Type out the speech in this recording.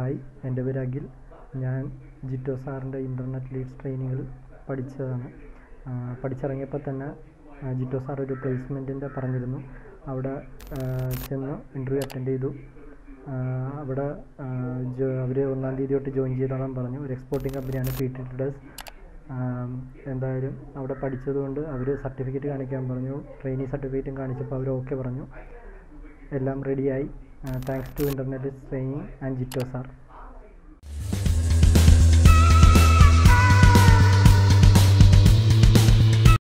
hi എൻ്റെ പേര് അഖിൽ ഞാൻ ജിറ്റോ സാറിൻ്റെ ഇൻ്റർനെറ്റ് ലീഡ്സ് ട്രെയിനിങ്ങിൽ പഠിച്ചതാണ് പഠിച്ചിറങ്ങിയപ്പോൾ തന്നെ ജിറ്റോ സാർ ഒരു പ്ലേസ്മെൻറ്റിൻ്റെ പറഞ്ഞിരുന്നു അവിടെ ചെന്ന് ഇൻ്റർവ്യൂ അറ്റൻഡ് ചെയ്തു അവിടെ അവർ ഒന്നാം തീയതി തൊട്ട് ജോയിൻ ചെയ്തോളാൻ പറഞ്ഞു ഒരു എക്സ്പോർട്ടിംഗ് കമ്പനിയാണ് പി ടി ട്രേഡേഴ്സ് എന്തായാലും അവിടെ പഠിച്ചതുകൊണ്ട് അവർ സർട്ടിഫിക്കറ്റ് കാണിക്കാൻ പറഞ്ഞു ട്രെയിനിങ് സർട്ടിഫിക്കറ്റും കാണിച്ചപ്പോൾ അവർ ഓക്കെ പറഞ്ഞു എല്ലാം റെഡിയായി thanks to internet training and Jitto sir